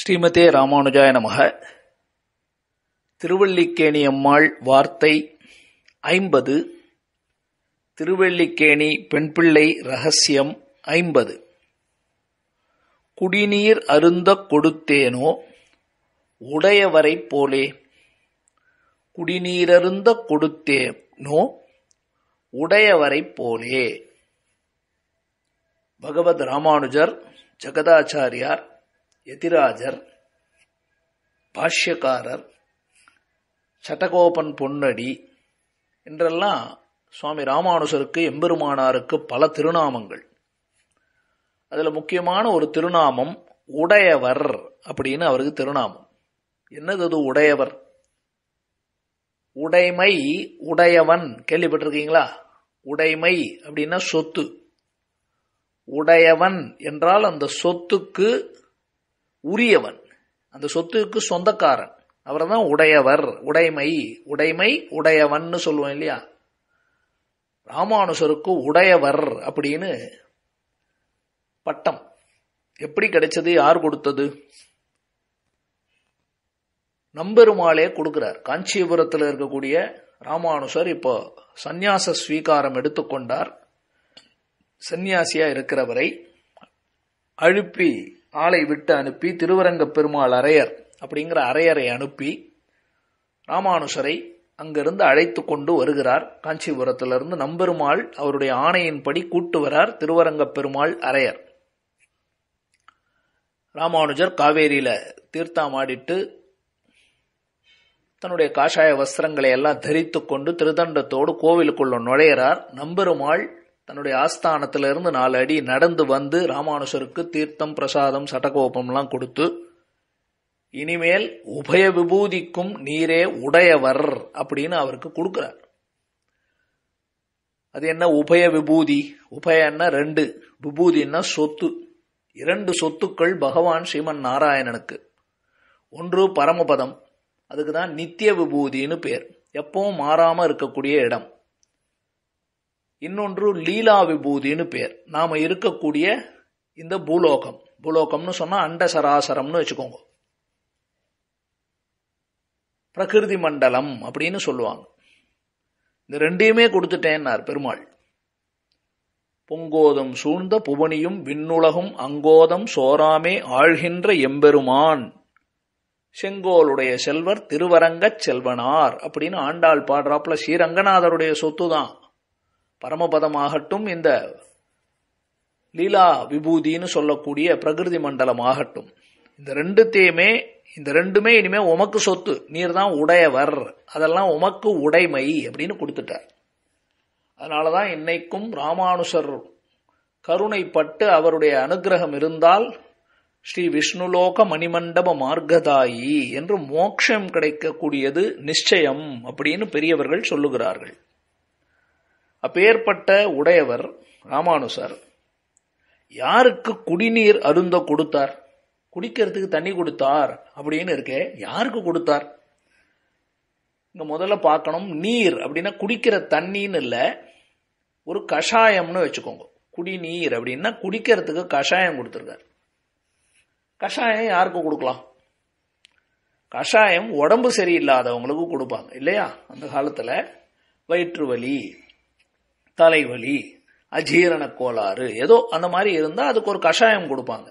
ஸ்ரீமதே ராமானுஜாய நமக திருவல்லிக்கேணி அம்மாள் வார்த்தை ஐம்பது திருவல்லிக்கேணி பெண்பிள்ளை ரகசியம் ஐம்பது குடிநீர் அருந்தக் கொடுத்தேனோ உடையவரைப் போலே குடிநீரருந்தக் கொடுத்தேனோ உடையவரைப் போலே பகவத் ராமானுஜர் ஜெகதாச்சாரியார் எதிராஜர் பாஷ்யக்காரர் சட்டகோபன் பொன்னடி என்றெல்லாம் சுவாமி ராமானுஜருக்கு எம்பெருமானாருக்கு பல திருநாமங்கள் அதில் முக்கியமான ஒரு திருநாமம் உடையவர் அப்படின்னு அவருக்கு திருநாமம் என்னது அது உடையவர் உடைமை உடையவன் கேள்விப்பட்டிருக்கீங்களா உடைமை அப்படின்னா சொத்து உடையவன் என்றால் அந்த சொத்துக்கு உரியவன் அந்த சொத்துக்கு சொந்தக்காரன் அவர் தான் உடையவர் உடைமை உடைமை உடையவன் சொல்லுவோம் இல்லையா ராமானுசருக்கு உடையவர் அப்படின்னு பட்டம் எப்படி கிடைச்சது யார் கொடுத்தது நம்பெருமாளே கொடுக்கிறார் காஞ்சிபுரத்தில் இருக்கக்கூடிய ராமானுசர் இப்போ சந்நியாச ஸ்வீகாரம் எடுத்துக்கொண்டார் சந்நியாசியா இருக்கிறவரை அழுப்பி ஆளை விட்டு அனுப்பி திருவரங்க பெருமாள் அரையர் அப்படிங்கிற அரையரை அனுப்பி ராமானுசரை அங்கிருந்து அழைத்து கொண்டு வருகிறார் காஞ்சிபுரத்திலிருந்து நம்பெருமாள் அவருடைய ஆணையின்படி கூட்டு வரார் திருவரங்க பெருமாள் அரையர் ராமானுஜர் காவேரியில தீர்த்தாமாடிட்டு தன்னுடைய காஷாய வஸ்திரங்களை எல்லாம் தரித்து கொண்டு திருதண்டத்தோடு கோவிலுக்குள்ள நுழையிறார் நம்பெருமாள் தன்னுடைய ஆஸ்தானத்திலிருந்து நாலு அடி நடந்து வந்து ராமானுஷருக்கு தீர்த்தம் பிரசாதம் சட்டகோபம்லாம் கொடுத்து இனிமேல் உபய விபூதிக்கும் நீரே உடையவர் அப்படின்னு அவருக்கு கொடுக்கிறார் அது என்ன உபய விபூதி உபயன்னா ரெண்டு விபூதின்னா சொத்து இரண்டு சொத்துக்கள் பகவான் ஸ்ரீமன் நாராயணனுக்கு ஒன்று பரமபதம் அதுக்கு தான் நித்திய விபூதின்னு பேர் எப்பவும் மாறாம இருக்கக்கூடிய இடம் இன்னொன்று லீலா விபூதின்னு பேர் நாம இருக்கக்கூடிய இந்த பூலோகம் பூலோகம்னு சொன்னா அண்ட சராசரம்னு வச்சுக்கோங்க பிரகிருதி மண்டலம் அப்படின்னு சொல்லுவாங்க இந்த ரெண்டையுமே கொடுத்துட்டேன்னார் பெருமாள் பொங்கோதம் சூழ்ந்த புவனியும் விண்ணுலகும் அங்கோதம் சோராமே ஆழ்கின்ற எம்பெருமான் செங்கோலுடைய செல்வர் திருவரங்கச் செல்வனார் அப்படின்னு ஆண்டாள் பாடுறாப்புல ஸ்ரீரங்கநாதருடைய சொத்து தான் பரமபதமாகட்டும் இந்த லீலா விபூதின்னு சொல்லக்கூடிய பிரகிருதி மண்டலம் ஆகட்டும் இந்த ரெண்டுத்தையுமே இந்த ரெண்டுமே இனிமே உமக்கு சொத்து நீர் தான் உடையவர் அதெல்லாம் உமக்கு உடைமை அப்படின்னு கொடுத்துட்டார் அதனாலதான் இன்னைக்கும் ராமானுசர் கருணைப்பட்டு அவருடைய அனுகிரகம் இருந்தால் ஸ்ரீ விஷ்ணுலோக மணிமண்டப மார்க்கதாயி என்று மோட்சம் கிடைக்கக்கூடியது நிச்சயம் அப்படின்னு பெரியவர்கள் சொல்லுகிறார்கள் அப்பேற்பட்ட உடையவர் ராமானுசர் யாருக்கு குடிநீர் அருந்த கொடுத்தார் குடிக்கிறதுக்கு தண்ணி கொடுத்தார் அப்படின்னு இருக்கே யாருக்கு கொடுத்தார் இங்க முதல்ல பார்க்கணும் நீர் அப்படின்னா குடிக்கிற தண்ணின்னு இல்லை ஒரு கஷாயம்னு வச்சுக்கோங்க குடிநீர் அப்படின்னா குடிக்கிறதுக்கு கஷாயம் கொடுத்துருக்காரு கஷாயம் யாருக்கு கொடுக்கலாம் கஷாயம் உடம்பு சரியில்லாதவங்களுக்கு கொடுப்பாங்க இல்லையா அந்த காலத்துல வயிற்று வலி தலைவலி அஜீரண கோளாறு ஏதோ அந்த மாதிரி இருந்தா அதுக்கு ஒரு கஷாயம் கொடுப்பாங்க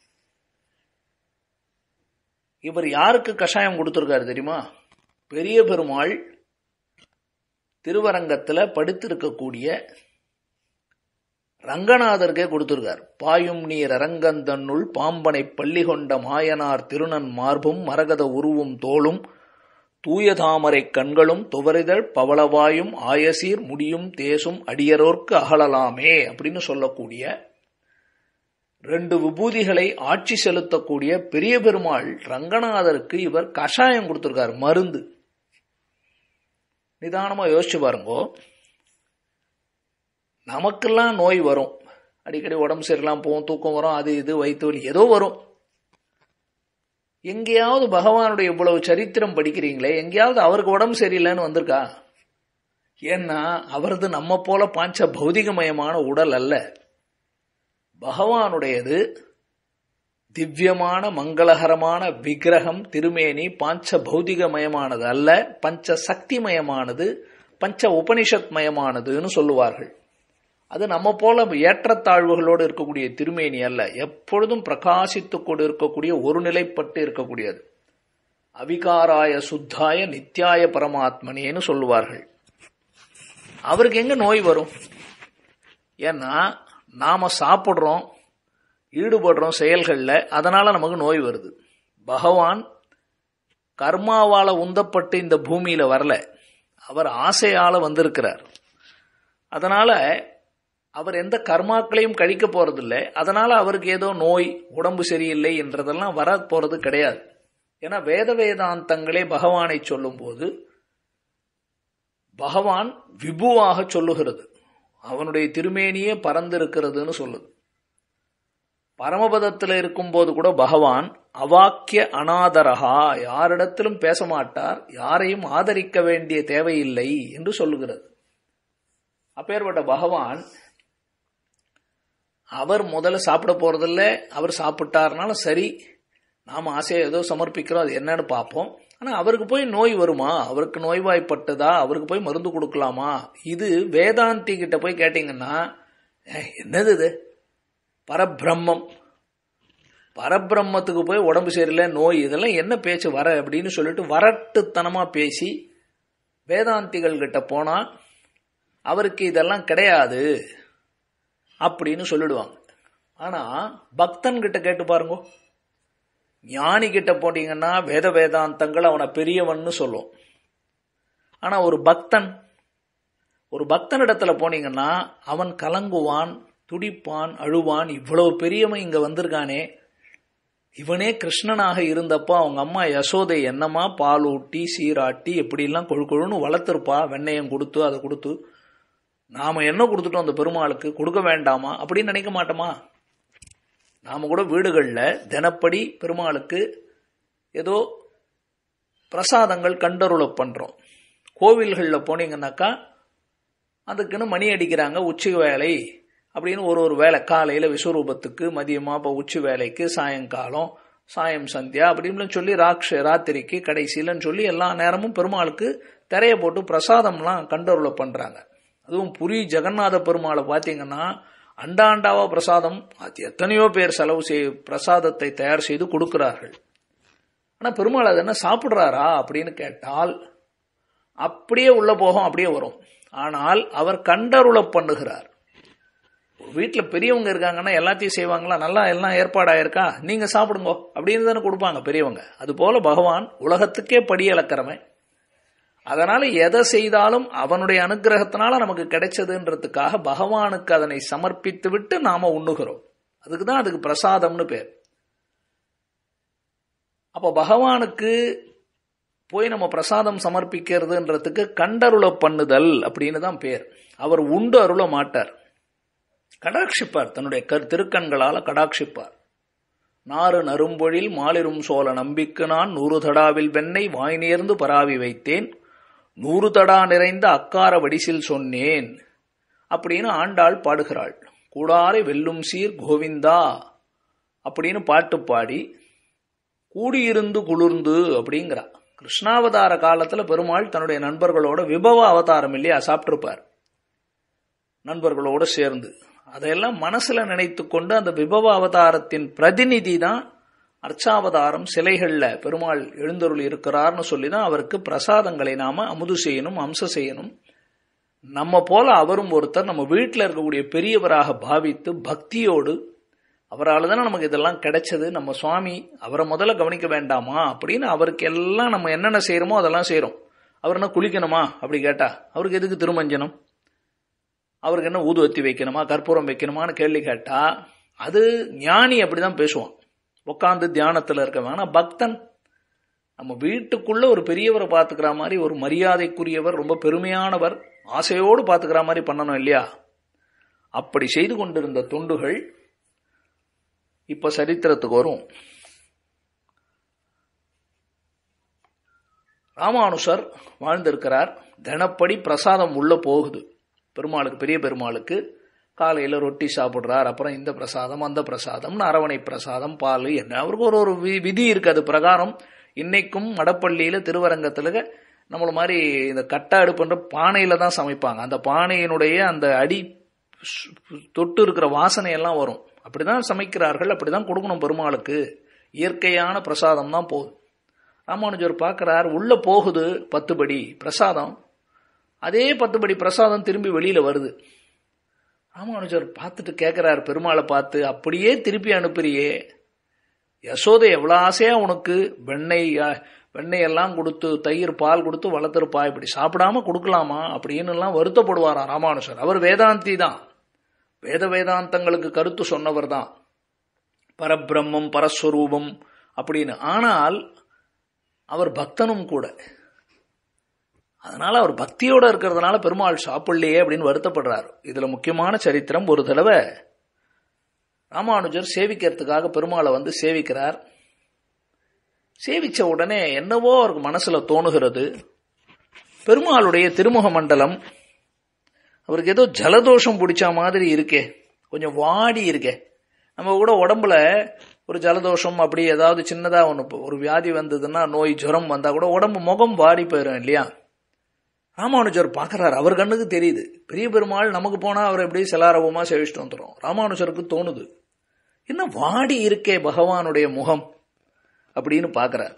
இவர் யாருக்கு கஷாயம் கொடுத்திருக்காரு தெரியுமா பெரிய பெருமாள் திருவரங்கத்துல படுத்திருக்கக்கூடிய ரங்கநாதருக்கே கொடுத்திருக்கார் பாயும் நீர் அரங்கந்தன்னுள் பாம்பனை பள்ளி கொண்ட மாயனார் திருநன் மார்பும் மரகத உருவும் தோளும் தூய தாமரை கண்களும் துவரிதழ் பவளவாயும் ஆயசீர் முடியும் தேசும் அடியரோர்க்கு அகலலாமே அப்படின்னு சொல்லக்கூடிய ரெண்டு விபூதிகளை ஆட்சி செலுத்தக்கூடிய பெரிய பெருமாள் ரங்கநாதருக்கு இவர் கஷாயம் கொடுத்திருக்கார் மருந்து நிதானமா யோசிச்சு பாருங்கோ நமக்கெல்லாம் நோய் வரும் அடிக்கடி உடம்பு சரியில்லாம போகும் தூக்கம் வரும் அது இது வயிற்று வலி ஏதோ வரும் எங்கேயாவது பகவானுடைய இவ்வளவு சரித்திரம் படிக்கிறீங்களே எங்கேயாவது அவருக்கு உடம்பு சரியில்லைன்னு வந்திருக்கா ஏன்னா அவரது நம்ம போல பாஞ்ச பௌதிகமயமான உடல் அல்ல பகவானுடையது திவ்யமான மங்களகரமான விக்கிரகம் திருமேனி பாஞ்ச பௌதிகமயமானது அல்ல பஞ்ச சக்திமயமானது பஞ்ச உபனிஷத் மயமானதுன்னு சொல்லுவார்கள் அது நம்ம போல ஏற்றத்தாழ்வுகளோடு இருக்கக்கூடிய திருமேனி அல்ல எப்பொழுதும் பிரகாசித்துக் கொண்டு இருக்கக்கூடிய ஒரு நிலைப்பட்டு இருக்கக்கூடியது அவிகாராய சுத்தாய நித்தியாய பரமாத்மனேன்னு சொல்லுவார்கள் அவருக்கு எங்க நோய் வரும் ஏன்னா நாம சாப்பிட்றோம் ஈடுபடுறோம் செயல்களில் அதனால நமக்கு நோய் வருது பகவான் கர்மாவால உந்தப்பட்டு இந்த பூமியில வரல அவர் ஆசையால வந்திருக்கிறார் அதனால அவர் எந்த கர்மாக்களையும் கழிக்க போறதில்லை அதனால அவருக்கு ஏதோ நோய் உடம்பு சரியில்லை என்றதெல்லாம் வர போறது கிடையாது ஏன்னா வேத வேதாந்தங்களே பகவானை சொல்லும்போது பகவான் விபுவாக சொல்லுகிறது அவனுடைய திருமேனியே பறந்திருக்கிறதுன்னு சொல்லுது பரமபதத்தில் இருக்கும்போது கூட பகவான் அவாக்கிய அனாதரகா யாரிடத்திலும் பேச மாட்டார் யாரையும் ஆதரிக்க வேண்டிய தேவையில்லை என்று சொல்லுகிறது அப்பேற்பட்ட பகவான் அவர் முதல்ல சாப்பிட போறதில்ல அவர் சாப்பிட்டாருனாலும் சரி நாம் ஆசையை ஏதோ சமர்ப்பிக்கிறோம் அது என்னன்னு பார்ப்போம் ஆனால் அவருக்கு போய் நோய் வருமா அவருக்கு நோய்வாய்ப்பட்டதா அவருக்கு போய் மருந்து கொடுக்கலாமா இது வேதாந்தி கிட்ட போய் கேட்டீங்கன்னா என்னது இது பரபிரம்மம் பரபிரம்மத்துக்கு போய் உடம்பு சரியில்லை நோய் இதெல்லாம் என்ன பேச்சு வர அப்படின்னு சொல்லிட்டு வரட்டுத்தனமாக பேசி வேதாந்திகள் கிட்ட போனால் அவருக்கு இதெல்லாம் கிடையாது அப்படின்னு சொல்லிடுவாங்க ஆனால் பக்தன் கிட்ட கேட்டு பாருங்க ஞானி கிட்ட போட்டீங்கன்னா வேத வேதாந்தங்கள் அவனை பெரியவன்னு சொல்லும் ஆனால் ஒரு பக்தன் ஒரு பக்தனிடத்துல போனீங்கன்னா அவன் கலங்குவான் துடிப்பான் அழுவான் இவ்வளவு பெரியவன் இங்க வந்திருக்கானே இவனே கிருஷ்ணனாக இருந்தப்போ அவங்க அம்மா யசோதை என்னமா பால் ஊட்டி சீராட்டி எப்படிலாம் கொழு கொழுன்னு வளர்த்துருப்பா வெண்ணெயம் கொடுத்து அதை கொடுத்து நாம என்ன கொடுத்துட்டோம் அந்த பெருமாளுக்கு கொடுக்க வேண்டாமா அப்படின்னு நினைக்க மாட்டோமா நாம கூட வீடுகளில் தினப்படி பெருமாளுக்கு ஏதோ பிரசாதங்கள் கண்டருள பண்றோம் கோவில்களில் போனீங்கன்னாக்கா அதுக்குன்னு மணி அடிக்கிறாங்க உச்சி வேலை அப்படின்னு ஒரு ஒரு வேலை காலையில் விஸ்வரூபத்துக்கு மதியமாக இப்போ உச்சி வேலைக்கு சாயங்காலம் சாயம் சந்தியா அப்படின்னு சொல்லி ராக்ஷ ராத்திரிக்கு கடைசியிலன்னு சொல்லி எல்லா நேரமும் பெருமாளுக்கு திரைய போட்டு பிரசாதம்லாம் கண்டருள பண்ணுறாங்க அதுவும் புரி ஜெகநாத பெருமாளை பார்த்தீங்கன்னா அண்டாண்டாவா பிரசாதம் அது எத்தனையோ பேர் செலவு செய் பிரசாதத்தை தயார் செய்து கொடுக்கிறார்கள் ஆனால் பெருமாள் அது என்ன சாப்பிட்றாரா அப்படின்னு கேட்டால் அப்படியே உள்ள போகும் அப்படியே வரும் ஆனால் அவர் கண்டருள பண்ணுகிறார் வீட்டில் பெரியவங்க இருக்காங்கன்னா எல்லாத்தையும் செய்வாங்களா நல்லா எல்லாம் ஏற்பாடாயிருக்கா நீங்கள் சாப்பிடுங்க அப்படின்னு தானே கொடுப்பாங்க பெரியவங்க அதுபோல பகவான் உலகத்துக்கே படி அளக்கிறவன் அதனால எதை செய்தாலும் அவனுடைய அனுகிரகத்தினால நமக்கு கிடைச்சதுன்றதுக்காக பகவானுக்கு அதனை சமர்ப்பித்து விட்டு நாம உண்ணுகிறோம் அதுக்கு தான் அதுக்கு பிரசாதம்னு பேர் அப்ப பகவானுக்கு போய் நம்ம பிரசாதம் சமர்ப்பிக்கிறதுன்றதுக்கு கண்டருள பண்ணுதல் அப்படின்னு தான் பேர் அவர் உண்டு அருள மாட்டார் கடாட்சிப்பார் தன்னுடைய கர் திருக்கண்களால கடாட்சிப்பார் நாறு நரும்பொழில் மாலிரும் சோழ நம்பிக்கு நான் நூறு தடாவில் வெண்ணை வாய் நேர்ந்து பராவி வைத்தேன் நூறு தடா நிறைந்த அக்கார வடிசில் சொன்னேன் அப்படின்னு ஆண்டாள் பாடுகிறாள் கூடாரை வெல்லும் சீர் கோவிந்தா அப்படின்னு பாட்டு பாடி கூடியிருந்து குளிர்ந்து அப்படிங்கிறா கிருஷ்ணாவதார காலத்துல பெருமாள் தன்னுடைய நண்பர்களோட விபவ அவதாரம் இல்லையா சாப்பிட்டிருப்பார் நண்பர்களோட சேர்ந்து அதையெல்லாம் மனசுல நினைத்து கொண்டு அந்த விபவ அவதாரத்தின் பிரதிநிதி தான் அர்ச்சாவதாரம் சிலைகள்ல பெருமாள் எழுந்தருள் இருக்கிறார்னு சொல்லி தான் அவருக்கு பிரசாதங்களை நாம அமுது செய்யணும் அம்சம் செய்யணும் நம்ம போல அவரும் ஒருத்தர் நம்ம வீட்டில் இருக்கக்கூடிய பெரியவராக பாவித்து பக்தியோடு அவரால் தானே நமக்கு இதெல்லாம் கிடைச்சது நம்ம சுவாமி அவரை முதல்ல கவனிக்க வேண்டாமா அப்படின்னு அவருக்கு எல்லாம் நம்ம என்னென்ன செய்யறோமோ அதெல்லாம் செய்யறோம் அவர் என்ன குளிக்கணுமா அப்படி கேட்டா அவருக்கு எதுக்கு திருமஞ்சனம் அவருக்கு என்ன ஊதுவத்தி வைக்கணுமா கற்பூரம் வைக்கணுமான்னு கேள்வி கேட்டா அது ஞானி அப்படிதான் பேசுவான் உட்காந்து தியானத்தில் இருக்கவன் ஆனால் பக்தன் நம்ம வீட்டுக்குள்ள ஒரு பெரியவரை பார்த்துக்கிற மாதிரி ஒரு மரியாதைக்குரியவர் ரொம்ப பெருமையானவர் ஆசையோடு பார்த்துக்கிற மாதிரி பண்ணணும் இல்லையா அப்படி செய்து கொண்டிருந்த தொண்டுகள் இப்ப சரித்திரத்துக்கு வரும் ராமானுஷர் வாழ்ந்திருக்கிறார் தினப்படி பிரசாதம் உள்ள போகுது பெருமாளுக்கு பெரிய பெருமாளுக்கு காலையில் ரொட்டி சாப்பிட்றார் அப்புறம் இந்த பிரசாதம் அந்த பிரசாதம் அரவணை பிரசாதம் பால் என்ன அவருக்கு ஒரு ஒரு வி- விதி இருக்கு அது பிரகாரம் இன்னைக்கும் மடப்பள்ளியில திருவரங்கத்துல நம்மள மாதிரி இந்த கட்டை அடுப்புன்ற பானையில தான் சமைப்பாங்க அந்த பானையினுடைய அந்த அடி சு- தொட்டு இருக்கிற வாசனை எல்லாம் வரும் அப்படிதான் சமைக்கிறார்கள் அப்படிதான் கொடுக்கணும் பெருமாளுக்கு இயற்கையான பிரசாதம் தான் போகுது ராமானுஜர் பார்க்கிறார் உள்ள போகுது பத்துபடி பிரசாதம் அதே பத்துபடி பிரசாதம் திரும்பி வெளியில வருது ராமானுஜர் பார்த்துட்டு கேட்கிறார் பெருமாளை பார்த்து அப்படியே திருப்பி அனுப்புறியே யசோதை எவ்வளவு ஆசையா உனக்கு வெண்ணெய் அஹ், வெண்ணெய் எல்லாம் கொடுத்து தயிர் பால் கொடுத்து வளர்த்துருப்பா இப்படி சாப்பிடாம கொடுக்கலாமா அப்படின்னு எல்லாம் வருத்தப்படுவாராம் ராமானுஜர் அவர் வேதாந்தி தான் வேத வேதாந்தங்களுக்கு கருத்து சொன்னவர் தான் பரபிரம்மம் பரஸ்வரூபம் அப்படின்னு ஆனால் அவர் பக்தனும் கூட அதனால அவர் பக்தியோட இருக்கிறதுனால பெருமாள் சாப்பிடலையே அப்படின்னு வருத்தப்படுறார் இதுல முக்கியமான சரித்திரம் ஒரு தடவை ராமானுஜர் சேவிக்கிறதுக்காக பெருமாளை வந்து சேவிக்கிறார் சேவிச்ச உடனே என்னவோ அவருக்கு மனசுல தோணுகிறது பெருமாளுடைய திருமுக மண்டலம் அவருக்கு ஏதோ ஜலதோஷம் பிடிச்ச மாதிரி இருக்கே கொஞ்சம் வாடி இருக்கே நம்ம கூட உடம்புல ஒரு ஜலதோஷம் அப்படி ஏதாவது சின்னதா ஒன்று ஒரு வியாதி வந்ததுன்னா நோய் ஜுரம் வந்தா கூட உடம்பு முகம் வாடி போயிடும் இல்லையா ராமானுஜர் பார்க்கறாரு அவர் கண்ணுக்கு தெரியுது பெரிய பெருமாள் நமக்கு போனா அவர் எப்படி செலாரவமா சேவிச்சுட்டு வந்துடும் ராமானுஜருக்கு தோணுது என்ன வாடி இருக்கே பகவானுடைய முகம் அப்படின்னு பார்க்கறார்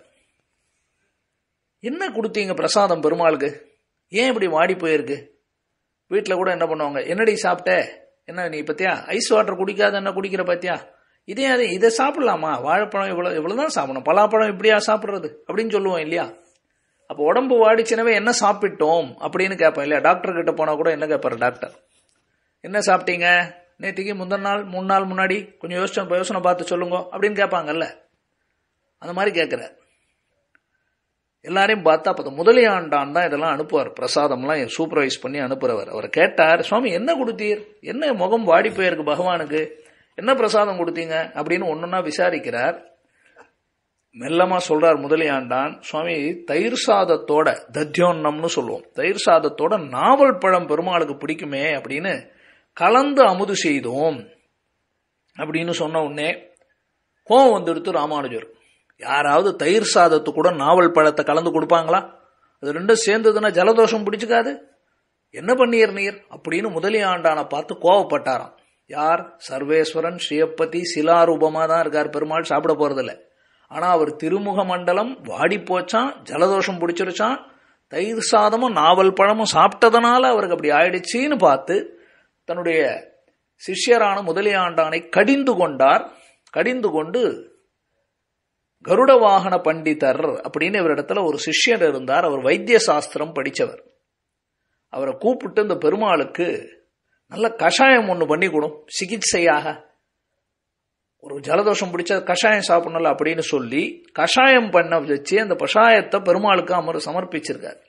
என்ன கொடுத்தீங்க பிரசாதம் பெருமாளுக்கு ஏன் இப்படி வாடி போயிருக்கு வீட்டில் கூட என்ன பண்ணுவாங்க என்னடி சாப்பிட்ட என்ன நீ பத்தியா ஐஸ் வாட்டர் குடிக்காத என்ன குடிக்கிற பத்தியா இதே அது இதை சாப்பிடலாமா வாழைப்பழம் இவ்வளவு இவ்வளவுதான் சாப்பிடணும் பலாப்பழம் இப்படியா சாப்பிடுறது அப்படின்னு சொல்லுவோம் இல்லையா அப்போ உடம்பு வாடிச்சினவே என்ன சாப்பிட்டோம் அப்படின்னு கேட்போம் இல்லையா டாக்டர் கிட்ட போனா கூட என்ன கேட்பாரு டாக்டர் என்ன சாப்பிட்டீங்க நேற்றுக்கு முந்தின நாள் மூணு நாள் முன்னாடி கொஞ்சம் யோசனை யோசனை பார்த்து சொல்லுங்க அப்படின்னு கேட்பாங்கல்ல அந்த மாதிரி கேட்கிறார் எல்லாரையும் பார்த்தா அப்போ முதலியாண்டான் தான் இதெல்லாம் அனுப்புவார் பிரசாதம்லாம் சூப்பர்வைஸ் பண்ணி அனுப்புறவர் அவர் கேட்டார் சுவாமி என்ன கொடுத்தீர் என்ன முகம் வாடி போயிருக்கு பகவானுக்கு என்ன பிரசாதம் கொடுத்தீங்க அப்படின்னு ஒன்னொன்னா விசாரிக்கிறார் மெல்லமா சொல்றார் முதலியாண்டான் சுவாமி தயிர் சாதத்தோட தத்யோன்னம்னு சொல்லுவோம் தயிர் சாதத்தோட நாவல் பழம் பெருமாளுக்கு பிடிக்குமே அப்படின்னு கலந்து அமுது செய்தோம் அப்படின்னு சொன்ன உடனே கோவம் வந்துடுத்து ராமானுஜர் யாராவது தயிர் சாதத்து கூட நாவல் பழத்தை கலந்து கொடுப்பாங்களா அது ரெண்டும் சேர்ந்ததுன்னா ஜலதோஷம் பிடிச்சுக்காது என்ன பண்ணீர் நீர் அப்படின்னு முதலியாண்டான பார்த்து கோவப்பட்டாராம் யார் சர்வேஸ்வரன் ஸ்ரீயப்பதி சிலாரூபமா தான் இருக்கார் பெருமாள் சாப்பிட போறதில்ல ஆனா அவர் திருமுக மண்டலம் வாடி போச்சான் ஜலதோஷம் பிடிச்சிருச்சான் தயிர் சாதமும் நாவல் பழமும் சாப்பிட்டதனால அவருக்கு அப்படி ஆயிடுச்சின்னு பார்த்து தன்னுடைய சிஷ்யரான முதலியாண்டானை கடிந்து கொண்டார் கடிந்து கொண்டு கருட வாகன பண்டிதர் அப்படின்னு இவரிடத்துல ஒரு சிஷ்யர் இருந்தார் அவர் வைத்திய சாஸ்திரம் படிச்சவர் அவரை கூப்பிட்டு இந்த பெருமாளுக்கு நல்ல கஷாயம் ஒன்று பண்ணி கொடும் சிகிச்சையாக ஒரு ஜலதோஷம் பிடிச்ச கஷாயம் சாப்பிடணும்ல அப்படின்னு சொல்லி கஷாயம் பண்ண வச்சு அந்த கஷாயத்தை பெருமாளுக்கு அமர் சமர்ப்பிச்சிருக்கார்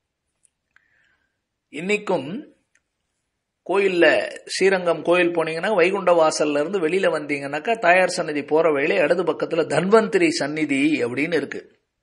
இன்னைக்கும் கோயில்ல ஸ்ரீரங்கம் கோயில் போனீங்கன்னா வைகுண்ட வாசல்ல இருந்து வெளியில வந்தீங்கன்னாக்கா தாயார் சன்னதி போற வேலை இடது பக்கத்துல தன்வந்திரி சந்நிதி அப்படின்னு இருக்கு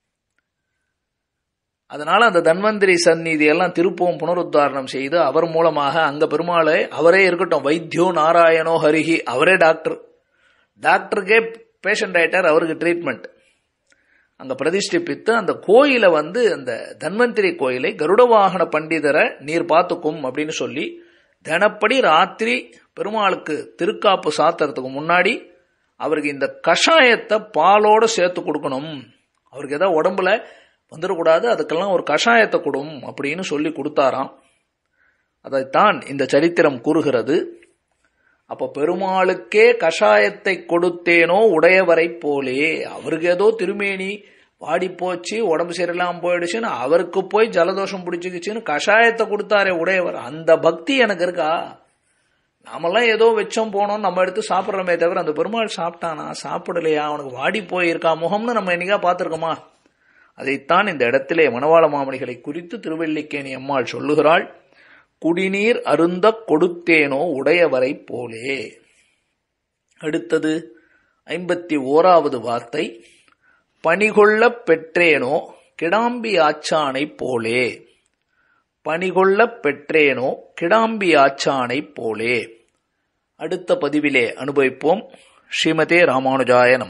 அதனால அந்த தன்வந்திரி சந்நிதி எல்லாம் திருப்பவும் புனருத்தாரணம் செய்து அவர் மூலமாக அங்க பெருமாளை அவரே இருக்கட்டும் வைத்தியோ நாராயணோ ஹரிஹி அவரே டாக்டர் டாக்டருக்கே பேஷண்ட் ஆயிட்டார் அவருக்கு ட்ரீட்மெண்ட் அங்க பிரதிஷ்டிப்பித்து அந்த கோயிலை வந்து அந்த தன்வந்திரி கோயிலை கருட வாகன பண்டிதரை நீர் பார்த்துக்கும் அப்படின்னு சொல்லி தினப்படி ராத்திரி பெருமாளுக்கு திருக்காப்பு சாத்துறதுக்கு முன்னாடி அவருக்கு இந்த கஷாயத்தை பாலோட சேர்த்து கொடுக்கணும் அவருக்கு ஏதாவது உடம்புல வந்துடக்கூடாது அதுக்கெல்லாம் ஒரு கஷாயத்தை கொடும் அப்படின்னு சொல்லி கொடுத்தாராம் அதைத்தான் இந்த சரித்திரம் கூறுகிறது அப்ப பெருமாளுக்கே கஷாயத்தை கொடுத்தேனோ உடையவரை போலே அவருக்கு ஏதோ திருமேனி வாடி போச்சு உடம்பு சரியில்லாம போயிடுச்சுன்னு அவருக்கு போய் ஜலதோஷம் பிடிச்சிக்கிச்சுன்னு கஷாயத்தை கொடுத்தாரே உடையவர் அந்த பக்தி எனக்கு இருக்கா நாமெல்லாம் ஏதோ வெச்சம் போனோம் நம்ம எடுத்து சாப்பிட்றோமே தவிர அந்த பெருமாள் சாப்பிட்டானா சாப்பிடலையா அவனுக்கு வாடி போயிருக்கா முகம்னு நம்ம என்னைக்கா பார்த்துருக்கோமா அதைத்தான் இந்த இடத்திலே மணவாள மாமணிகளை குறித்து திருவல்லிக்கேணி அம்மாள் சொல்லுகிறாள் குடிநீர் அருந்த கொடுத்தேனோ உடையவரை போலே அடுத்தது ஐம்பத்தி ஓராவது வார்த்தை பணிகொள்ளப் பெற்றேனோ கிடாம்பி ஆச்சானை போலே பணிகொள்ளப் பெற்றேனோ கிடாம்பி ஆச்சானை போலே அடுத்த பதிவிலே அனுபவிப்போம் ஸ்ரீமதே ராமானுஜாய நம